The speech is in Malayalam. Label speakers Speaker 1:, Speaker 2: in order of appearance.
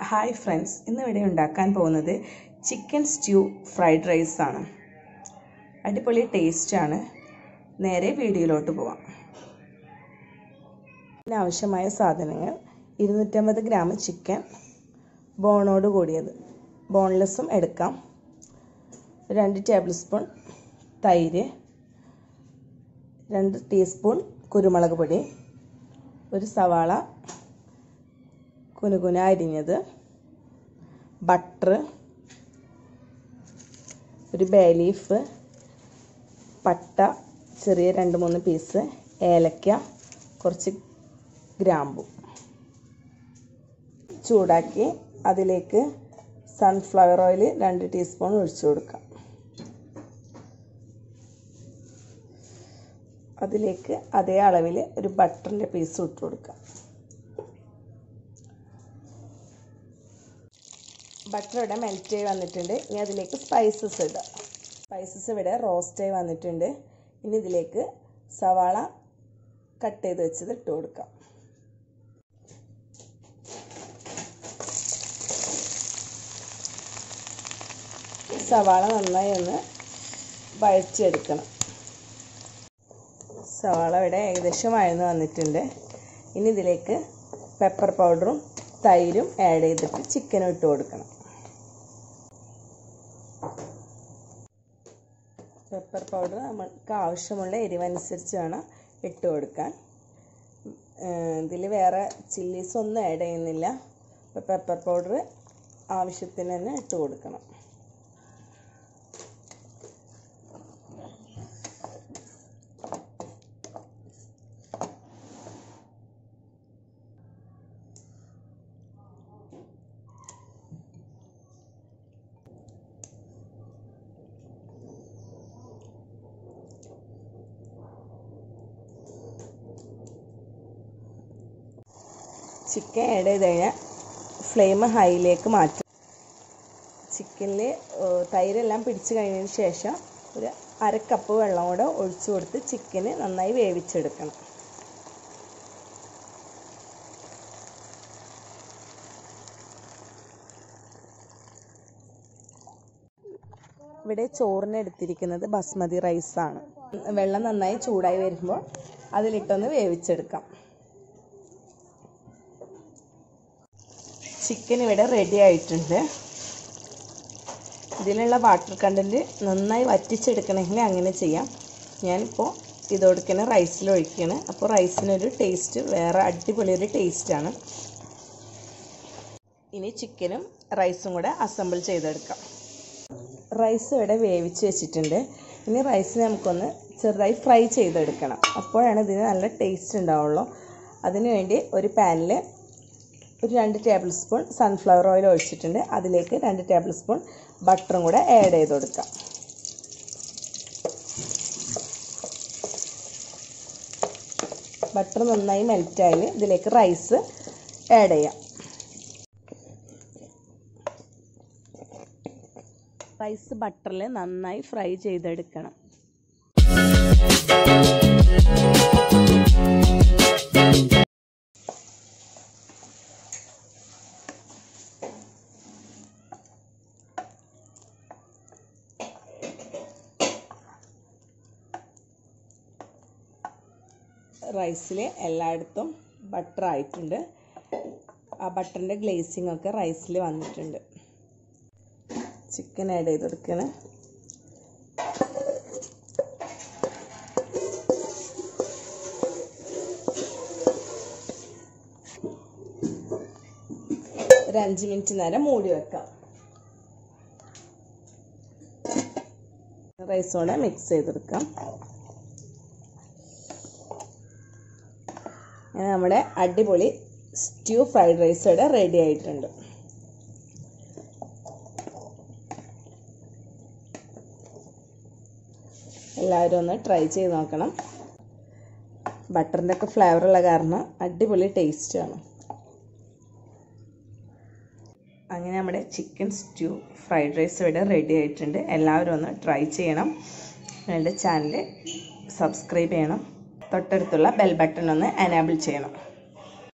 Speaker 1: ഹായ് ഫ്രണ്ട്സ് ഇന്ന് ഇവിടെ ഉണ്ടാക്കാൻ പോകുന്നത് ചിക്കൻ സ്റ്റ്യൂ ഫ്രൈഡ് റൈസ് ആണ് അടിപൊളി ടേസ്റ്റാണ് നേരെ വീഡിയോയിലോട്ട് പോവാം ഇതിനാവശ്യമായ സാധനങ്ങൾ ഇരുന്നൂറ്റമ്പത് ഗ്രാം ചിക്കൻ ബോണോട് കൂടിയത് ബോൺലെസ്സും എടുക്കാം രണ്ട് ടേബിൾ സ്പൂൺ തൈര് രണ്ട് ടീസ്പൂൺ കുരുമുളക് പൊടി ഒരു സവാള കുനുകുന അരിഞ്ഞത് ബട്ടർ ഒരു ബേ ലീഫ് പട്ട ചെറിയ രണ്ട് മൂന്ന് പീസ് ഏലക്ക കുറച്ച് ഗ്രാമ്പു ചൂടാക്കി അതിലേക്ക് സൺഫ്ലവർ ഓയിൽ രണ്ട് ടീസ്പൂൺ ഒഴിച്ചു കൊടുക്കാം അതിലേക്ക് അതേ അളവിൽ ഒരു ബട്ടറിൻ്റെ പീസ് ഇട്ട് കൊടുക്കാം ബട്ടർ ഇവിടെ മെൽറ്റ് ആയി വന്നിട്ടുണ്ട് ഇനി അതിലേക്ക് സ്പൈസസ് ഇടാം സ്പൈസസ് ഇവിടെ റോസ്റ്റ് ആയി വന്നിട്ടുണ്ട് ഇനി ഇതിലേക്ക് സവാള കട്ട് ചെയ്ത് വെച്ചത് ഇട്ട് കൊടുക്കാം സവാള നന്നായി ഒന്ന് വഴച്ചെടുക്കണം സവാള ഇവിടെ ഏകദേശം വഴന്ന് വന്നിട്ടുണ്ട് ഇനി ഇതിലേക്ക് പെപ്പർ പൗഡറും തൈരും ആഡ് ചെയ്തിട്ട് ചിക്കനും ഇട്ട് കൊടുക്കണം പെപ്പർ പൗഡർ നമുക്ക് ആവശ്യമുള്ള എരിവനുസരിച്ച് വേണം ഇട്ട് കൊടുക്കാൻ ഇതിൽ വേറെ ചില്ലീസ് ഒന്നും ആഡ് ചെയ്യുന്നില്ല അപ്പോൾ പെപ്പർ പൗഡർ ആവശ്യത്തിന് തന്നെ ഇട്ട് കൊടുക്കണം ചിക്കൻ ആഡ് ചെയ്ത് കഴിഞ്ഞാൽ ഫ്ലെയിം ഹൈയിലേക്ക് മാറ്റും ചിക്കനിൽ തൈരെല്ലാം പിടിച്ച് കഴിഞ്ഞതിന് ശേഷം ഒരു അര കപ്പ് വെള്ളം കൂടെ ഒഴിച്ചു കൊടുത്ത് ചിക്കന് നന്നായി വേവിച്ചെടുക്കണം ഇവിടെ ചോറിന് എടുത്തിരിക്കുന്നത് ബസ്മതി റൈസാണ് വെള്ളം നന്നായി ചൂടായി വരുമ്പോൾ അതിലിട്ടൊന്ന് വേവിച്ചെടുക്കാം ചിക്കൻ ഇവിടെ റെഡി ആയിട്ടുണ്ട് ഇതിലുള്ള വാട്ടർ കണ്ടൻറ്റ് നന്നായി വറ്റിച്ചെടുക്കണമെങ്കിൽ അങ്ങനെ ചെയ്യാം ഞാനിപ്പോൾ ഇതൊടുക്കണ റൈസിൽ ഒഴിക്കുകയാണ് അപ്പോൾ റൈസിനൊരു ടേസ്റ്റ് വേറെ അടിപൊളി ഒരു ടേസ്റ്റാണ് ഇനി ചിക്കനും റൈസും കൂടെ അസംബിൾ ചെയ്തെടുക്കാം റൈസ് ഇവിടെ വേവിച്ച് വെച്ചിട്ടുണ്ട് ഇനി റൈസ് നമുക്കൊന്ന് ചെറുതായി ഫ്രൈ ചെയ്തെടുക്കണം അപ്പോഴാണ് ഇതിന് നല്ല ടേസ്റ്റ് ഉണ്ടാവുള്ളൂ അതിനുവേണ്ടി ഒരു പാനിൽ ഒരു രണ്ട് ടേബിൾ സ്പൂൺ സൺഫ്ലവർ ഓയിൽ ഒഴിച്ചിട്ടുണ്ട് അതിലേക്ക് രണ്ട് ടേബിൾ സ്പൂൺ ബട്ടറും കൂടെ ആഡ് ചെയ്ത് കൊടുക്കാം ബട്ടർ നന്നായി മെൽറ്റായി ഇതിലേക്ക് റൈസ് ആഡ് ചെയ്യാം റൈസ് ബട്ടറിൽ നന്നായി ഫ്രൈ ചെയ്തെടുക്കണം റൈസിൽ എല്ലായിടത്തും ബട്ടർ ആയിട്ടുണ്ട് ആ ബട്ടറിൻ്റെ ഗ്ലേസിംഗ് ഒക്കെ റൈസിൽ വന്നിട്ടുണ്ട് ചിക്കൻ ആഡ് ചെയ്ത് കൊടുക്കണം ഒരു അഞ്ച് മിനിറ്റ് നേരം മൂടി വെക്കാം റൈസോടെ മിക്സ് ചെയ്തെടുക്കാം അങ്ങനെ നമ്മുടെ അടിപൊളി സ്റ്റ്യൂ ഫ്രൈഡ് റൈസ് ഇവിടെ റെഡി ആയിട്ടുണ്ട് എല്ലാവരും ഒന്ന് ട്രൈ ചെയ്ത് നോക്കണം ബട്ടറിൻ്റെ ഒക്കെ ഫ്ലേവർ ഉള്ള കാരണം അടിപൊളി ടേസ്റ്റാണ് അങ്ങനെ നമ്മുടെ ചിക്കൻ സ്റ്റ്യൂ ഫ്രൈഡ് റൈസ് ഇവിടെ റെഡി ആയിട്ടുണ്ട് എല്ലാവരും ഒന്ന് ട്രൈ ചെയ്യണം എൻ്റെ ചാനൽ സബ്സ്ക്രൈബ് ചെയ്യണം തൊട്ടടുത്തുള്ള ബെൽ ബട്ടൺ ഒന്ന് എനാബിൾ ചെയ്യണം